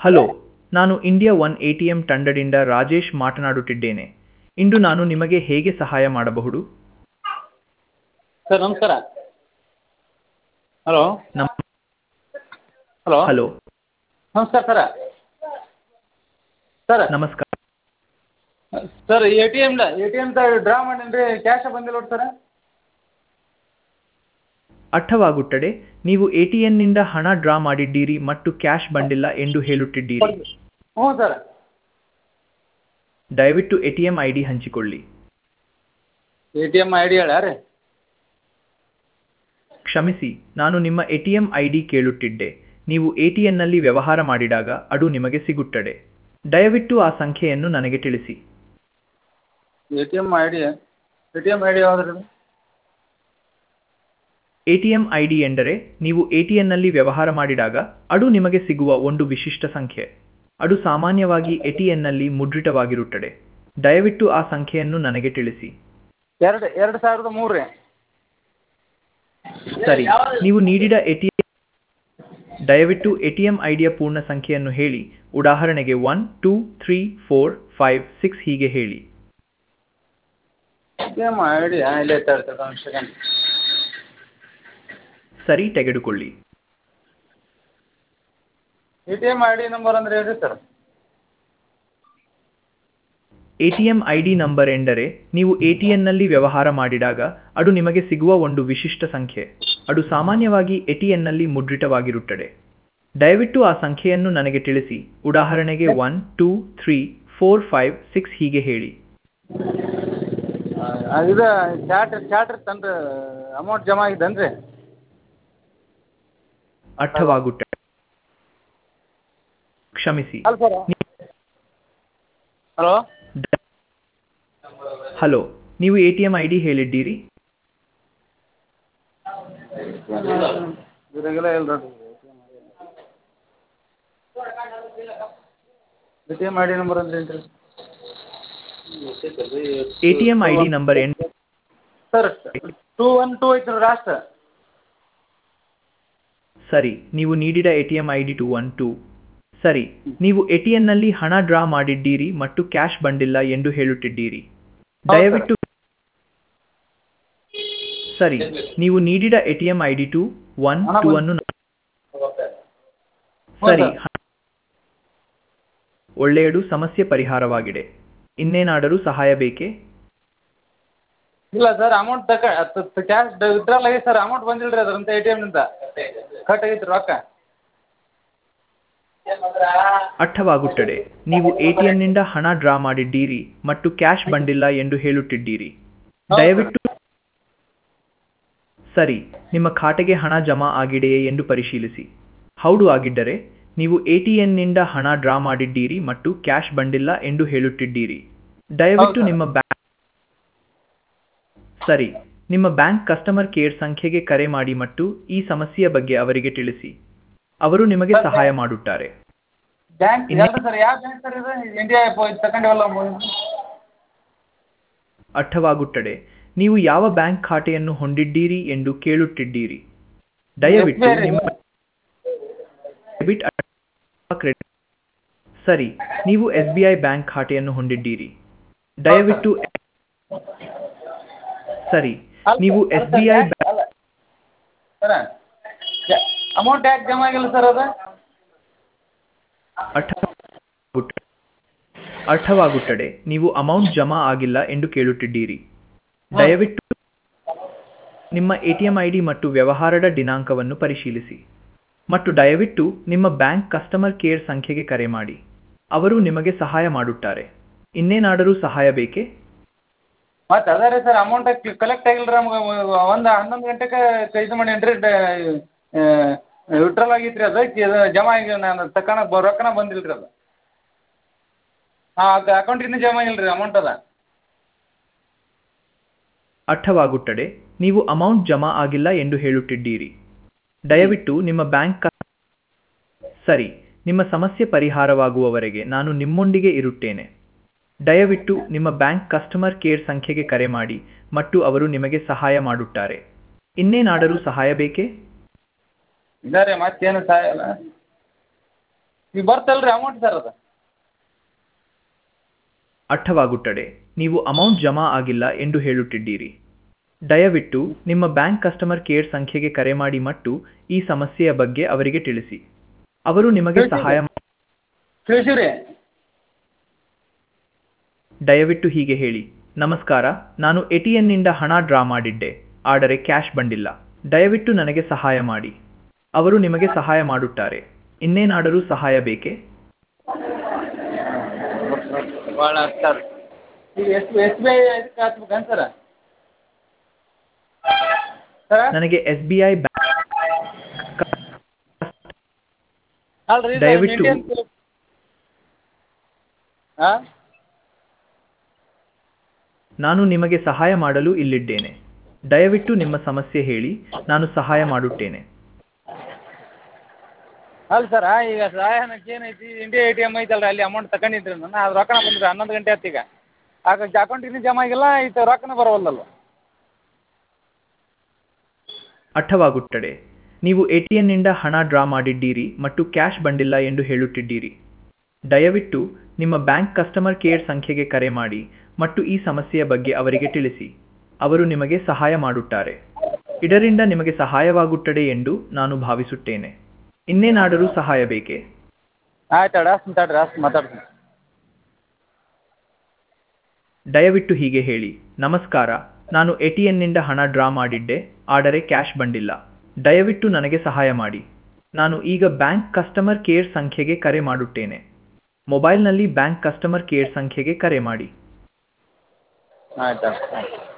Hello ನಾನು India one A T M ತಂಡದಿಂದ ರಾಜೇಶ್ ಮಾತನಾಡುತ್ತಿದ್ದೇನೆ ಇಂದು ನಾನು ನಿಮಗೆ ಹೇಗೆ ಸಹಾಯ ಮಾಡಬಹುದು ಸರ್ ನಮಸ್ಕಾರ ಹಲೋ ನಮ್ ಹಲೋ ಹಲೋ ನಮಸ್ಕಾರ ಸರ ಸರ್ ನಮಸ್ಕಾರ ಸರ್ ಎ ಟಿ ಎಮ್ದ ಎ ಟಿ ಎಮ್ದ ಡ್ರಾ ಮಾಡೀನಿ ರೀ ಕ್ಯಾಶ ಬಂದಿಲ್ಲ ನೋಡಿ ಸರ ಅರ್ಥವಾಗುತ್ತದೆ ನೀವು ಎ ಟಿ ಎನ್ನಿಂದ ಹಣ ಡ್ರಾ ಮಾಡಿದ್ದೀರಿ ಮತ್ತು ಕ್ಯಾಶ್ ಬಂದಿಲ್ಲ ಎಂದು ಹೇಳುತ್ತಿದ್ದೀರಿ ಹ್ಞೂ ಸರ್ ದಯವಿಟ್ಟು A T M I D ಹಂಚಿಕೊಳ್ಳಿ A T M I D ಹೇಳ್ಯಾ ರೀ ಕ್ಷಮಿಸಿ ನಾನು ನಿಮ್ಮ A T M I D ಕೇಳುತ್ತಿದ್ದೆ ನೀವು ಎ ಟಿ ಎನ್ನಲ್ಲಿ ವ್ಯವಹಾರ ಮಾಡಿದಾಗ ಅದು ನಿಮಗೆ ಸಿಗುತ್ತದೆ ದಯವಿಟ್ಟು ಆ ಸಂಖ್ಯೆಯನ್ನು ನನಗೆ ತಿಳಿಸಿ A T M I D A T M I D ಯಾವ್ದು ರೀ A T M I D ಎಂದರೆ ನೀವು ಎ ಟಿ ಎನ್ನಲ್ಲಿ ವ್ಯವಹಾರ ಮಾಡಿದಾಗ ಅದು ನಿಮಗೆ ಸಿಗುವ ಒಂದು ವಿಶಿಷ್ಟ ಸಂಖ್ಯೆ ಅದು ಸಾಮಾನ್ಯವಾಗಿ ಎ ಟಿ ಎನ್ನಲ್ಲಿ ಮುದ್ರಿತವಾಗಿರುತ್ತದೆ ದಯವಿಟ್ಟು ಆ ಸಂಖ್ಯೆಯನ್ನು ನನಗೆ ತಿಳಿಸಿ ಎರಡು ಎರಡು ಸಾವಿರದ ಮೂರು ರೀ ಸರಿ ನೀವು ನೀಡಿದ ಎ ಟಿ ದಯವಿಟ್ಟು ಎ ಟಿ ಎಂ ಐ ಡಿಯ ಪೂರ್ಣ ಸಂಖ್ಯೆಯನ್ನು ಹೇಳಿ ಉದಾಹರಣೆಗೆ one two three four five six ಹೀಗೆ ಹೇಳಿ A T M I D ಇಲ್ಲೇ ತರ್ತಾರೆ ಒಂದು ಸೆಕೆಂಡ್ ಸರಿ ತೆಗೆದುಕೊಳ್ಳಿ A T M I D number ಅಂದ್ರೆ ಹೇಳ್ರಿ sir A T M I D number ಎಂದರೆ ನೀವು ಎ ಟಿ ಎನ್ನಲ್ಲಿ ವ್ಯವಹಾರ ಮಾಡಿದಾಗ ಅದು ನಿಮಗೆ ಸಿಗುವ ಒಂದು ವಿಶಿಷ್ಟ ಸಂಖ್ಯೆ ಅದು ಸಾಮಾನ್ಯವಾಗಿ ಎ ಟಿ ಎನ್ನಲ್ಲಿ ಮುದ್ರಿತವಾಗಿರುತ್ತದೆ ದಯವಿಟ್ಟು ಆ ಸಂಖ್ಯೆಯನ್ನು ನನಗೆ ತಿಳಿಸಿ ಉದಾಹರಣೆಗೆ one two three four five six ಹೀಗೆ ಹೇಳಿ ಇದು ಚಾಟ್ ಚಾಟ್ರಿ ತಂದು ಅಮೌಂಟ್ ಜಮಾ ಆಗಿದ್ದೇನು ರೀ ಅರ್ಥವಾಗುತ್ತದೆ ಕ್ಷಮಿಸಿ ಅಲ್ಲ ಸರ್ ಹಲೋ ದ- ಹಲೋ ನೀವು A T M I D ಹೇಳಿದ್ದೀರಿ ಇದ್ರಾಗೆಲ್ಲ ಇಲ್ಲ ನೋಡ್ರಿ A T M I D number ಅಂದ್ರೆ ಏನು A T M I D number ಎನ್ ಸರ್ ಟೂ ಒನ್ ಟೂ ಐತಿ ಲಾಸ್ಟ್ ಸರಿ ನೀವು ನೀಡಿದ A T M I D two one two ಸರಿ ನೀವು ಎ ಟಿ ಎನ್ನಲ್ಲಿ ಹಣ ಡ್ರಾ ಮಾಡಿದ್ದೀರಿ ಮತ್ತು ಕ್ಯಾಶ್ ಬಂದಿಲ್ಲ ಎಂದು ಹೇಳುತ್ತಿದ್ದೀರಿ ದಯವಿಟ್ಟು ಸರಿ ನೀವು ನೀಡಿದ A T M I D two one ಹಣ ಟೂ ಬಂದ್- ಅನ್ನು ಸರಿ ಹೌದಾ? ಒಳ್ಳೆಯದು ಸಮಸ್ಯೆ ಪರಿಹಾರವಾಗಿದೆ ಇನ್ನೇನಾದರೂ ಸಹಾಯ ಬೇಕೇ ಇಲ್ಲ ಸರ್ ಅಮೌಂಟ್ ತಕ ಕ್ಯಾಶ್ ವಿತ್ಡ್ರಾಲ್ ಆಗೈತೆ ಸರ್ ಅಮೌಂಟ್ ಬಂದಿಲ್ಲ ರೀ ಅದ್ರಂತ ಎ ಟಿ ಎಮ್ನಿಂದ ಕಟ್ ಆಗೈತೆ ರೊಕ್ಕ ಅರ್ಥವಾಗುತ್ತದೆ ನೀವು ಎಟಿಎಂನಿಂದ ಹಣ ಡ್ರಾ ಮಾಡಿದ್ದೀರಿ ಮತ್ತು ಕ್ಯಾಶ್ ಬಂದಿಲ್ಲ ಎಂದು ಹೇಳುತ್ತಿದ್ದೀರಿ ಹೌದು. ದಯವಿಟ್ಟು ಸರಿ ನಿಮ್ಮ ಖಾತೆಗೆ ಹಣ ಜಮಾ ಆಗಿದೆಯೇ ಎಂದು ಪರಿಶೀಲಿಸಿ ಹೌದು ಆಗಿದ್ದರೆ ನೀವು ಎಟಿಎನ್ನಿಂದ ಹಣ ಡ್ರಾ ಮಾಡಿದ್ದೀರಿ ಮತ್ತು ಕ್ಯಾಶ್ ಬಂದಿಲ್ಲ ಎಂದು ಹೇಳುತ್ತಿದ್ದೀರಿ ದಯವಿಟ್ಟು ಹೌದು. ನಿಮ್ಮ ಬ್ಯಾಂಕ್ ಸರಿ ನಿಮ್ಮ ಬ್ಯಾಂಕ್ ಕಸ್ಟಮರ್ ಕೇರ್ ಸಂಖ್ಯೆಗೆ ಕರೆ ಮಾಡಿ ಮತ್ತು ಈ ಸಮಸ್ಯೆಯ ಬಗ್ಗೆ ಅವರಿಗೆ ತಿಳಿಸಿ ಅವರು ನಿಮಗೆ ಸರ್, ಸಹಾಯ ಮಾಡುತ್ತಾರೆ ಬ್ಯಾಂಕ್ ಇನ್ನು- ಯಾವ್ದು ಸರ್ ಯಾವ ಬ್ಯಾಂಕ್ ಸರ್ ಇದು ಇಂಡಿಯಾ ತಗೊಂಡಿವಲ್ಲ ಅರ್ಥವಾಗುತ್ತದೆ ನೀವು ಯಾವ ಬ್ಯಾಂಕ್ ಖಾತೆಯನ್ನು ಹೊಂದಿದ್ದೀರಿ ಎಂದು ಕೇಳುತ್ತಿದ್ದೀರಿ ದಯವಿಟ್ಟು SBI ನಿಮ್ಮ ಡೆಬಿಟ್ ಅಥವಾ ಕ್ರೆಡಿಟ್ ಸರಿ ನೀವು ಎಸ್ ಬಿ ಐ ಬ್ಯಾಂಕ್ ಖಾತೆಯನ್ನು ಹೊಂದಿದ್ದೀರಿ ದಯವಿಟ್ಟು ಸರಿ ನೀವು S B I sir amount ಯಾಕೆ ಜಮಾ ಆಗಿಲ್ಲ ಸರ್ ಅದು ಅರ್ಥವಾಗುತ್ತದೆ ಅರ್ಥವಾಗುತ್ತದೆ ನೀವು ಅಮೌಂಟ್ ಜಮಾ ಆಗಿಲ್ಲ ಎಂದು ಕೇಳುತ್ತಿದ್ದೀರಿ ದಯವಿಟ್ಟು ನಿಮ್ಮ ಎಟಿಎಂ ಐಡಿ ಮತ್ತು ವ್ಯವಹಾರದ ದಿನಾಂಕವನ್ನು ಪರಿಶೀಲಿಸಿ ಮತ್ತು ದಯವಿಟ್ಟು ನಿಮ್ಮ ಬ್ಯಾಂಕ್ ಕಸ್ಟಮರ್ ಕೇರ್ ಸಂಖ್ಯೆಗೆ ಕರೆ ಮಾಡಿ ಅವರು ನಿಮಗೆ ಸಹಾಯ ಮಾಡುತ್ತಾರೆ ಇನ್ನೇನಾದರೂ ಸಹಾಯ ಬೇಕೇ ಮತ್ತೆ ಅದೇ ರೀ ಸರ್ ಅಮೌಂಟ್ ಕಲೆಕ್ಟ್ ಆಗಿಲ್ಲ ರೀ ನಮ್ಗೆ ಒಂದು ಹನ್ನೊಂದು ಗಂಟೆಗೆ ಇದು ಮಾಡಿ ರೀ ವಿಡ್ರಾಲ್ ಆಗೈತೆ ರೀ ಅದು ಇದು ಜಮಾ ಆಗಿ ನಾನು ತಕೊಳಕ್ ಬ ರೊಕ್ಕನ ಬಂದಿಲ್ಲ ರೀ ಅದು ಹಾಂ ಅದು ಅಕೌಂಟ್ ಇನ್ನೂ ಜಮಾ ಇಲ್ಲ ರೀ ಅಮೌಂಟ್ ಅದ ಅರ್ಥವಾಗುತ್ತದೆ ನೀವು ಅಮೌಂಟ್ ಜಮಾ ಆಗಿಲ್ಲ ಎಂದು ಹೇಳುತ್ತಿದ್ದೀರಿ ದಯವಿಟ್ಟು ನಿಮ್ಮ ಬ್ಯಾಂಕ್ ಕ- ಸರಿ ನಿಮ್ಮ ಸಮಸ್ಯೆ ಪರಿಹಾರವಾಗುವವರೆಗೆ ನಾನು ನಿಮ್ಮೊಂದಿಗೆ ಇರುತ್ತೇನೆ ದಯವಿಟ್ಟು ನಿಮ್ಮ ಬ್ಯಾಂಕ್ ಕಸ್ಟಮರ್ ಕೇರ್ ಸಂಖ್ಯೆಗೆ ಕರೆ ಮಾಡಿ ಮತ್ತು ಅವರು ನಿಮಗೆ ಸಹಾಯ ಮಾಡುತ್ತಾರೆ ಇನ್ನೇನಾದರೂ ಸಹಾಯ ಬೇಕೇ ಇದಾರೆ ಮತ್ತೇನು ಸಹಾಯ ಇಲ್ಲ ಈಗ ಬರ್ತಲ್ಲ ರೀ ಅಮೌಂಟ್ ಸರ್ ಅದು ಅರ್ಥವಾಗುತ್ತದೆ ನೀವು ಅಮೌಂಟ್ ಜಮಾ ಆಗಿಲ್ಲ ಎಂದು ಹೇಳುತ್ತಿದ್ದೀರಿ ದಯವಿಟ್ಟು ನಿಮ್ಮ ಬ್ಯಾಂಕ್ ಕಸ್ಟಮರ್ ಕೇರ್ ಸಂಖ್ಯೆಗೆ ಕರೆ ಮಾಡಿ ಮತ್ತು ಈ ಸಮಸ್ಯೆಯ ಬಗ್ಗೆ ಅವರಿಗೆ ತಿಳಿಸಿ ಅವರು ನಿಮಗೆ ಸಹಾಯ ಮಾ- ತಿಳಿಸಿವಿ ರೀ ದಯವಿಟ್ಟು ಹೀಗೆ ಹೇಳಿ ನಮಸ್ಕಾರ ನಾನು ಎಟಿಎನ್ನಿಂದ ಹಣ ಡ್ರಾ ಮಾಡಿದ್ದೆ ಆದರೆ ಕ್ಯಾಶ್ ಬಂದಿಲ್ಲ ದಯವಿಟ್ಟು ನನಗೆ ಸಹಾಯ ಮಾಡಿ ಅವರು ನಿಮಗೆ ಸಹಾಯ ಮಾಡುತ್ತಾರೆ ಇನ್ನೇನಾದರೂ ಸಹಾಯ ಬೇಕೇ ಭಾಳ ಸರ್ ಈಗ ಎಷ್ಟು ಎಸ್ ಬಿ ಐ ಇದಕ್ಕೆ ಹಚ್ಬೇಕೇನು ಸರ್ ಸರ್ ನನಗೆ ಎಸ್ ಬಿ ಐ ಅಲ್ರಿ ದಯವಿಟ್ಟು- ಹಾಂ ನಾನು ನಿಮಗೆ ಸಹಾಯ ಮಾಡಲು ಇಲ್ಲಿದ್ದೇನೆ ದಯವಿಟ್ಟು ನಿಮ್ಮ ಸಮಸ್ಯೆ ಹೇಳಿ ನಾನು ಸಹಾಯ ಮಾಡುತ್ತೇನೆ ಅಲ್ಲ ಸರ ಈಗ ಸಹಾಯನಕ್ಕೆ ಏನೈತಿ ಇಂಡಿಯಾ ಎ ಟಿ ಎಮ್ ಐತಲ್ರಿ ಅಲ್ಲಿ ಅಮೌಂಟ್ ತಗೊಂಡಿದ್ರಿ ನಾನು ಅದು ರೊಕ್ಕನ ಬಂದಿದೆ ಹನ್ನೊಂದು ಗಂಟೆ ಆಯ್ತು ಈಗ ಆಗ ಅಕೌಂಟಿಗೆ ಜಮಾ ಆಗಿಲ್ಲ ಇದು ರೊಕ್ಕನ ಬರವಲ್ಲಲ್ಲ ಅರ್ಥವಾಗುತ್ತದೆ ನೀವು ಎಟಿಎನ್ನಿಂದ ಹಣ ಡ್ರಾ ಮಾಡಿದ್ದೀರಿ ಮತ್ತು ಕ್ಯಾಶ್ ಬಂದಿಲ್ಲ ಎಂದು ಹೇಳುತ್ತಿದ್ದೀರಿ ದಯವಿಟ್ಟು ನಿಮ್ಮ ಬ್ಯಾಂಕ್ ಕಸ್ಟಮರ್ ಕೇರ್ ಸಂಖ್ಯೆಗೆ ಕರೆ ಮಾಡಿ ಮತ್ತು ಈ ಸಮಸ್ಯೆಯ ಬಗ್ಗೆ ಅವರಿಗೆ ತಿಳಿಸಿ ಅವರು ನಿಮಗೆ ಸಹಾಯ ಮಾಡುತ್ತಾರೆ ಇದರಿಂದ ನಿಮಗೆ ಸಹಾಯವಾಗುತ್ತದೆ ಎಂದು ನಾನು ಭಾವಿಸುತ್ತೇನೆ ಇನ್ನೇನಾದರೂ ಸಹಾಯ ಬೇಕೇ ಆಯ್ತು ಅಡ ಅಷ್ಟು ತಡ್ರಿ ಅಷ್ಟು ಮಾತಾಡ್ತೀನಿ ದಯವಿಟ್ಟು ಹೀಗೆ ಹೇಳಿ ನಮಸ್ಕಾರ ನಾನು ಎಟಿಎನ್ನಿಂದ ಹಣ ಡ್ರಾ ಮಾಡಿದ್ದೆ ಆದರೆ ಕ್ಯಾಶ್ ಬಂದಿಲ್ಲ ದಯವಿಟ್ಟು ನನಗೆ ಸಹಾಯ ಮಾಡಿ ನಾನು ಈಗ ಬ್ಯಾಂಕ್ ಕಸ್ಟಮರ್ ಕೇರ್ ಸಂಖ್ಯೆಗೆ ಕರೆ ಮಾಡುತ್ತೇನೆ ಮೊಬೈಲ್ನಲ್ಲಿ ಬ್ಯಾಂಕ್ ಕಸ್ಟಮರ್ ಕೇರ್ ಸಂಖ್ಯೆಗೆ ಕರೆ ಮಾಡಿ ಆಯ್ತು ಆಯ್ತು